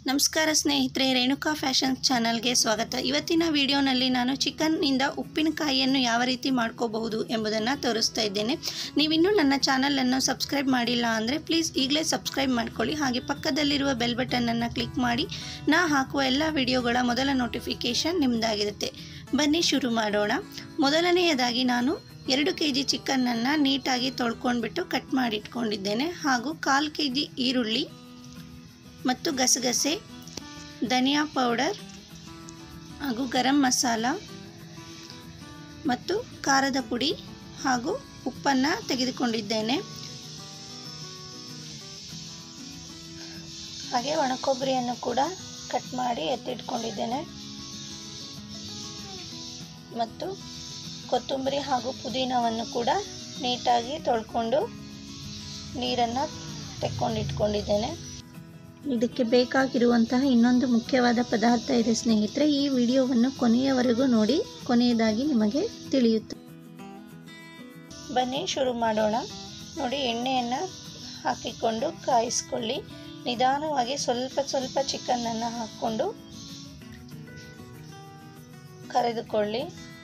ನಮಸ್ಕಾರ ಸ್ನೇಹಿತರೆ ರೇಣುಕಾ ಫ್ಯಾಷನ್ ಚಾನಲ್ಗೆ ಸ್ವಾಗತ ಇವತ್ತಿನ ವಿಡಿಯೋನಲ್ಲಿ ನಾನು ಚಿಕನ್ನಿಂದ ಉಪ್ಪಿನಕಾಯಿಯನ್ನು ಯಾವ ರೀತಿ ಮಾಡ್ಕೋಬಹುದು ಎಂಬುದನ್ನು ತೋರಿಸ್ತಾ ಇದ್ದೇನೆ ನೀವಿನ್ನೂ ನನ್ನ ಚಾನಲನ್ನು ಸಬ್ಸ್ಕ್ರೈಬ್ ಮಾಡಿಲ್ಲ ಅಂದರೆ ಪ್ಲೀಸ್ ಈಗಲೇ ಸಬ್ಸ್ಕ್ರೈಬ್ ಮಾಡ್ಕೊಳ್ಳಿ ಹಾಗೆ ಪಕ್ಕದಲ್ಲಿರುವ ಬೆಲ್ ಬಟನನ್ನು ಕ್ಲಿಕ್ ಮಾಡಿ ನಾ ಹಾಕುವ ಎಲ್ಲ ವಿಡಿಯೋಗಳ ಮೊದಲ ನೋಟಿಫಿಕೇಷನ್ ನಿಮ್ಮದಾಗಿರುತ್ತೆ ಬನ್ನಿ ಶುರು ಮಾಡೋಣ ಮೊದಲನೆಯದಾಗಿ ನಾನು ಎರಡು ಕೆ ಜಿ ಚಿಕನ್ನನ್ನು ನೀಟಾಗಿ ತೊಳ್ಕೊಂಡ್ಬಿಟ್ಟು ಕಟ್ ಮಾಡಿ ಇಟ್ಕೊಂಡಿದ್ದೇನೆ ಹಾಗೂ ಕಾಲು ಕೆ ಜಿ ಈರುಳ್ಳಿ ಮತ್ತು ಗಸಗಸೆ ಧನಿಯಾ ಪೌಡರ್ ಹಾಗೂ ಗರಂ ಮಸಾಲ ಮತ್ತು ಖಾರದ ಪುಡಿ ಹಾಗೂ ಉಪ್ಪನ್ನು ತೆಗೆದುಕೊಂಡಿದ್ದೇನೆ ಹಾಗೆ ಒಣಕೊಬ್ಬರಿಯನ್ನು ಕೂಡ ಕಟ್ ಮಾಡಿ ಎತ್ತಿಟ್ಕೊಂಡಿದ್ದೇನೆ ಮತ್ತು ಕೊತ್ತಂಬರಿ ಹಾಗೂ ಪುದೀನವನ್ನು ಕೂಡ ನೀಟಾಗಿ ತೊಳ್ಕೊಂಡು ನೀರನ್ನು ತೆಕ್ಕೊಂಡಿಟ್ಕೊಂಡಿದ್ದೇನೆ ಇದಕ್ಕೆ ಬೇಕಾಗಿರುವಂತಹ ಇನ್ನೊಂದು ಮುಖ್ಯವಾದ ಪದಾರ್ಥ ಇದೆ ಸ್ನೇಹಿತರೆ ಈ ವಿಡಿಯೋವನ್ನು ಕೊನೆಯವರೆಗೂ ನೋಡಿ ಕೊನೆಯದಾಗಿ ನಿಮಗೆ ತಿಳಿಯುತ್ತೆ ಬನ್ನಿ ಶುರು ಮಾಡೋಣ ನೋಡಿ ಎಣ್ಣೆಯನ್ನು ಹಾಕಿಕೊಂಡು ಕಾಯಿಸ್ಕೊಳ್ಳಿ ನಿಧಾನವಾಗಿ ಸ್ವಲ್ಪ ಸ್ವಲ್ಪ ಚಿಕನ್ನನ್ನು ಹಾಕ್ಕೊಂಡು ಕರೆದುಕೊಳ್ಳಿ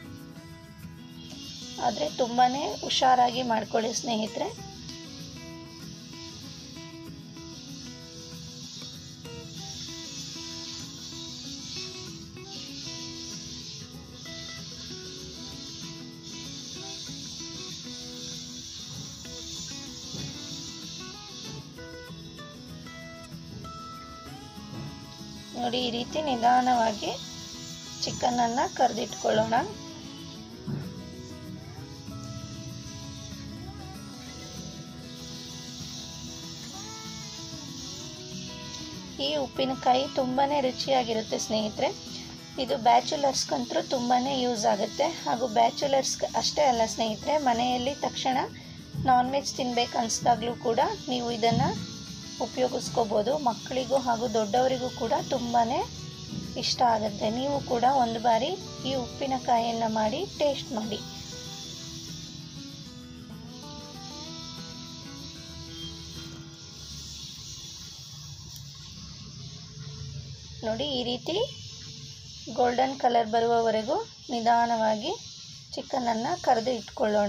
ಆದರೆ ತುಂಬಾ ಹುಷಾರಾಗಿ ಮಾಡ್ಕೊಳ್ಳಿ ಸ್ನೇಹಿತರೆ ನೋಡಿ ಈ ರೀತಿ ನಿಧಾನವಾಗಿ ಚಿಕನನ್ನು ಕರೆದಿಟ್ಕೊಳ್ಳೋಣ ಈ ಉಪ್ಪಿನಕಾಯಿ ತುಂಬಾ ರುಚಿಯಾಗಿರುತ್ತೆ ಸ್ನೇಹಿತರೆ ಇದು ಬ್ಯಾಚುಲರ್ಸ್ಗಂತೂ ತುಂಬಾ ಯೂಸ್ ಆಗುತ್ತೆ ಹಾಗೂ ಬ್ಯಾಚುಲರ್ಸ್ ಅಷ್ಟೇ ಅಲ್ಲ ಸ್ನೇಹಿತರೆ ಮನೆಯಲ್ಲಿ ತಕ್ಷಣ ನಾನ್ ವೆಜ್ ತಿನ್ಬೇಕು ಅನಿಸ್ದಾಗಲೂ ಕೂಡ ನೀವು ಇದನ್ನು ಉಪಯೋಗಿಸ್ಕೋಬೋದು ಮಕ್ಕಳಿಗೂ ಹಾಗೂ ದೊಡ್ಡವರಿಗೂ ಕೂಡ ತುಂಬಾ ಇಷ್ಟ ಆಗುತ್ತೆ ನೀವು ಕೂಡ ಒಂದು ಬಾರಿ ಈ ಉಪ್ಪಿನಕಾಯಿಯನ್ನು ಮಾಡಿ ಟೇಸ್ಟ್ ಮಾಡಿ ನೋಡಿ ಈ ರೀತಿ ಗೋಲ್ಡನ್ ಕಲರ್ ಬರುವವರೆಗೂ ನಿಧಾನವಾಗಿ ಚಿಕನನ್ನು ಕರೆದು ಇಟ್ಕೊಳ್ಳೋಣ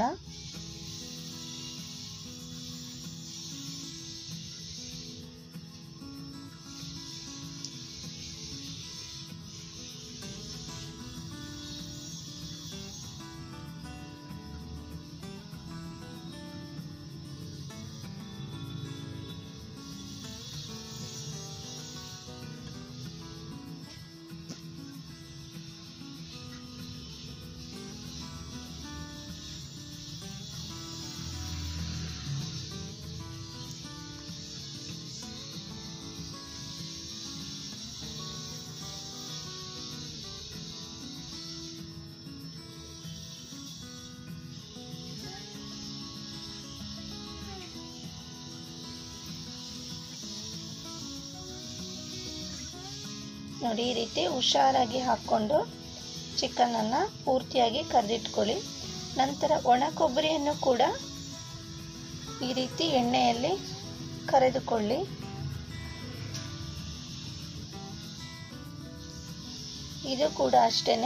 ನೋಡಿ ಈ ರೀತಿ ಹುಷಾರಾಗಿ ಹಾಕ್ಕೊಂಡು ಚಿಕನನ್ನು ಪೂರ್ತಿಯಾಗಿ ಕರೆದಿಟ್ಕೊಳ್ಳಿ ನಂತರ ಒಣ ಕೊಬ್ಬರಿಯನ್ನು ಕೂಡ ಈ ರೀತಿ ಎಣ್ಣೆಯಲ್ಲಿ ಕರೆದುಕೊಳ್ಳಿ ಇದು ಕೂಡ ಅಷ್ಟೇ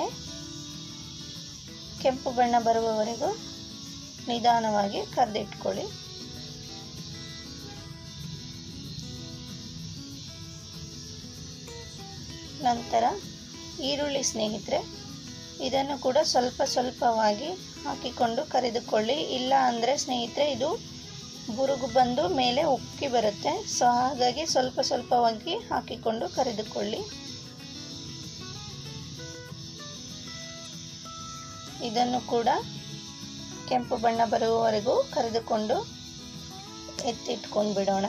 ಕೆಂಪು ಬಣ್ಣ ಬರುವವರೆಗೂ ನಿಧಾನವಾಗಿ ಕರೆದಿಟ್ಕೊಳ್ಳಿ ನಂತರ ಈರುಳ್ಳಿ ಸ್ನೇಹಿತರೆ ಇದನ್ನು ಕೂಡ ಸ್ವಲ್ಪ ಸ್ವಲ್ಪವಾಗಿ ಹಾಕಿಕೊಂಡು ಕರೆದುಕೊಳ್ಳಿ ಇಲ್ಲ ಅಂದರೆ ಸ್ನೇಹಿತರೆ ಇದು ಬುರುಗು ಬಂದು ಮೇಲೆ ಉಕ್ಕಿ ಬರುತ್ತೆ ಸೊ ಹಾಗಾಗಿ ಸ್ವಲ್ಪ ಸ್ವಲ್ಪವಾಗಿ ಹಾಕಿಕೊಂಡು ಕರೆದುಕೊಳ್ಳಿ ಇದನ್ನು ಕೂಡ ಕೆಂಪು ಬಣ್ಣ ಬರುವವರೆಗೂ ಕರೆದುಕೊಂಡು ಎತ್ತಿಟ್ಕೊಂಡು ಬಿಡೋಣ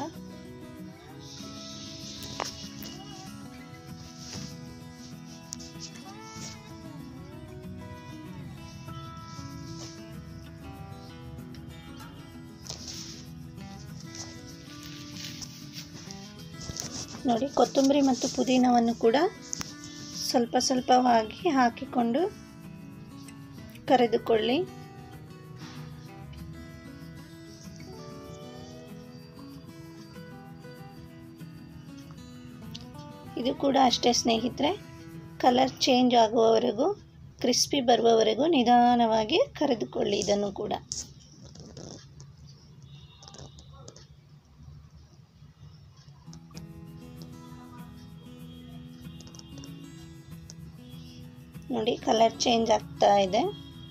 ನೋಡಿ ಕೊತ್ತಂಬರಿ ಮತ್ತು ಪುದೀನವನ್ನು ಕೂಡ ಸ್ವಲ್ಪ ಸ್ವಲ್ಪವಾಗಿ ಹಾಕಿಕೊಂಡು ಕರೆದುಕೊಳ್ಳಿ ಇದು ಕೂಡ ಅಷ್ಟೇ ಸ್ನೇಹಿತರೆ ಕಲರ್ ಚೇಂಜ್ ಆಗುವವರೆಗೂ ಕ್ರಿಸ್ಪಿ ಬರುವವರೆಗೂ ನಿಧಾನವಾಗಿ ಕರೆದುಕೊಳ್ಳಿ ಇದನ್ನು ಕೂಡ ನೋಡಿ ಕಲರ್ ಚೇಂಜ್ ಆಗ್ತಾ ಇದೆ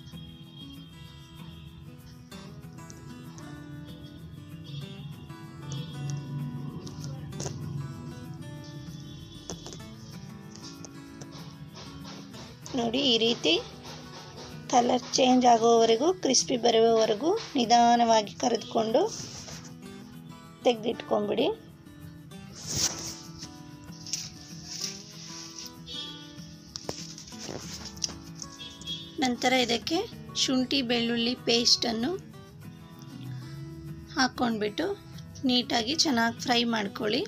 ನೋಡಿ ಈ ರೀತಿ ಕಲರ್ ಚೇಂಜ್ ಆಗುವವರೆಗೂ ಕ್ರಿಸ್ಪಿ ಬರುವವರೆಗೂ ನಿಧಾನವಾಗಿ ಕರೆದುಕೊಂಡು ತೆಗೆದಿಟ್ಕೊಂಬಿಡಿ ನಂತರ ಇದಕ್ಕೆ ಶುಂಠಿ ಬೆಳ್ಳುಳ್ಳಿ ಪೇಸ್ಟನ್ನು ಹಾಕ್ಕೊಂಡ್ಬಿಟ್ಟು ನೀಟಾಗಿ ಚೆನ್ನಾಗಿ ಫ್ರೈ ಮಾಡ್ಕೊಳ್ಳಿ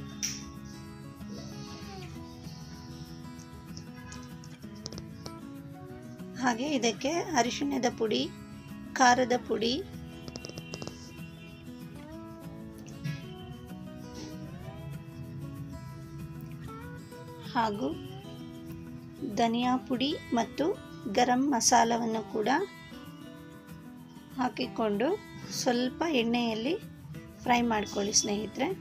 ಹಾಗೆ ಇದಕ್ಕೆ ಅರಿಶಿಣದ ಪುಡಿ ಖಾರದ ಪುಡಿ ಹಾಗೂ ಧನಿಯಾ ಪುಡಿ ಮತ್ತು ಗರಂ ಮಸಾಲವನ್ನು ಕೂಡ ಹಾಕಿಕೊಂಡು ಸ್ವಲ್ಪ ಎಣ್ಣೆಯಲ್ಲಿ ಫ್ರೈ ಮಾಡ್ಕೊಳ್ಳಿ ಸ್ನೇಹಿತರೆ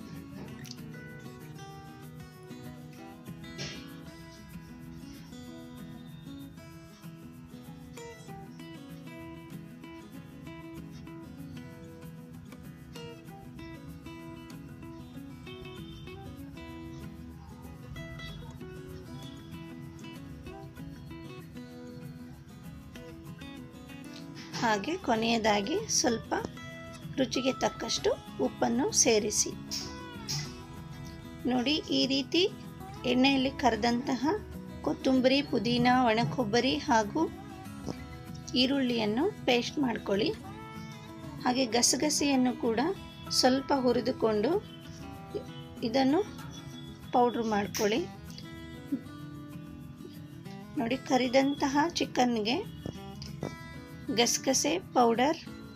ಹಾಗೆ ಕೊನೆಯದಾಗಿ ಸ್ವಲ್ಪ ರುಚಿಗೆ ತಕ್ಕಷ್ಟು ಉಪ್ಪನ್ನು ಸೇರಿಸಿ ನೋಡಿ ಈ ರೀತಿ ಎಣ್ಣೆಯಲ್ಲಿ ಕರೆದಂತಹ ಕೊತ್ತಂಬರಿ ಪುದೀನ ಒಣಕೊಬ್ಬರಿ ಹಾಗೂ ಈರುಳ್ಳಿಯನ್ನು ಪೇಸ್ಟ್ ಮಾಡ್ಕೊಳ್ಳಿ ಹಾಗೆ ಗಸಗಸೆಯನ್ನು ಕೂಡ ಸ್ವಲ್ಪ ಹುರಿದುಕೊಂಡು ಇದನ್ನು ಪೌಡ್ರ್ ಮಾಡ್ಕೊಳ್ಳಿ ನೋಡಿ ಕರಿದಂತಹ ಚಿಕನ್ಗೆ ಗಸಗಸೆ ಪೌಡರ್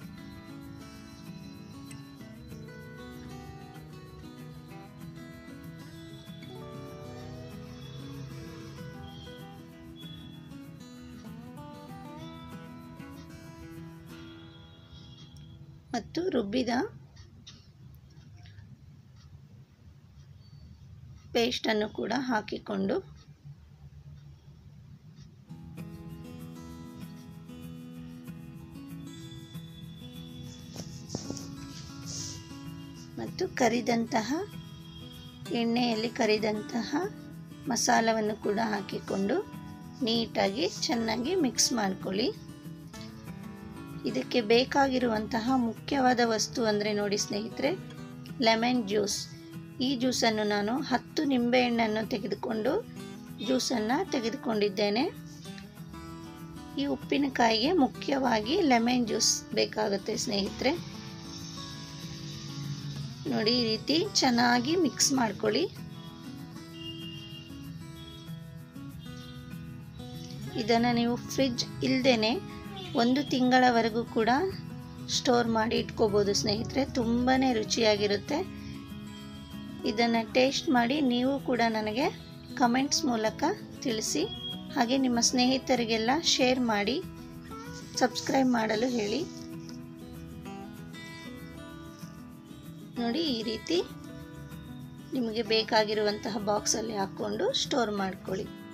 ಮತ್ತು ರುಬ್ಬಿದ ಪೇಸ್ಟನ್ನು ಕೂಡ ಹಾಕಿಕೊಂಡು ಮತ್ತು ಕರಿದಂತಹ ಎಣ್ಣೆಯಲ್ಲಿ ಕರಿದಂತಹ ಮಸಾಲವನ್ನು ಕೂಡ ಹಾಕಿಕೊಂಡು ನೀಟಾಗಿ ಚೆನ್ನಾಗಿ ಮಿಕ್ಸ್ ಮಾಡ್ಕೊಳ್ಳಿ ಇದಕ್ಕೆ ಬೇಕಾಗಿರುವಂತಹ ಮುಖ್ಯವಾದ ವಸ್ತು ಅಂದರೆ ನೋಡಿ ಸ್ನೇಹಿತರೆ ಲೆಮನ್ ಜ್ಯೂಸ್ ಈ ಜ್ಯೂಸನ್ನು ನಾನು ಹತ್ತು ನಿಂಬೆಹಣ್ಣನ್ನು ತೆಗೆದುಕೊಂಡು ಜ್ಯೂಸನ್ನು ತೆಗೆದುಕೊಂಡಿದ್ದೇನೆ ಈ ಉಪ್ಪಿನಕಾಯಿಗೆ ಮುಖ್ಯವಾಗಿ ಲೆಮನ್ ಜ್ಯೂಸ್ ಬೇಕಾಗುತ್ತೆ ಸ್ನೇಹಿತರೆ ನೋಡಿ ಈ ರೀತಿ ಚೆನ್ನಾಗಿ ಮಿಕ್ಸ್ ಮಾಡ್ಕೊಳ್ಳಿ ಇದನ್ನು ನೀವು ಫ್ರಿಡ್ಜ್ ಇಲ್ಲದೇ ಒಂದು ತಿಂಗಳವರೆಗೂ ಕೂಡ ಸ್ಟೋರ್ ಮಾಡಿ ಇಟ್ಕೋಬೋದು ಸ್ನೇಹಿತರೆ ತುಂಬಾ ರುಚಿಯಾಗಿರುತ್ತೆ ಇದನ್ನು ಟೇಸ್ಟ್ ಮಾಡಿ ನೀವು ಕೂಡ ನನಗೆ ಕಮೆಂಟ್ಸ್ ಮೂಲಕ ತಿಳಿಸಿ ಹಾಗೆ ನಿಮ್ಮ ಸ್ನೇಹಿತರಿಗೆಲ್ಲ ಶೇರ್ ಮಾಡಿ ಸಬ್ಸ್ಕ್ರೈಬ್ ಮಾಡಲು ಹೇಳಿ ನೋಡಿ ಈ ರೀತಿ ನಿಮಗೆ ಬೇಕಾಗಿರುವಂತಹ ಬಾಕ್ಸಲ್ಲಿ ಹಾಕ್ಕೊಂಡು ಸ್ಟೋರ್ ಮಾಡ್ಕೊಳ್ಳಿ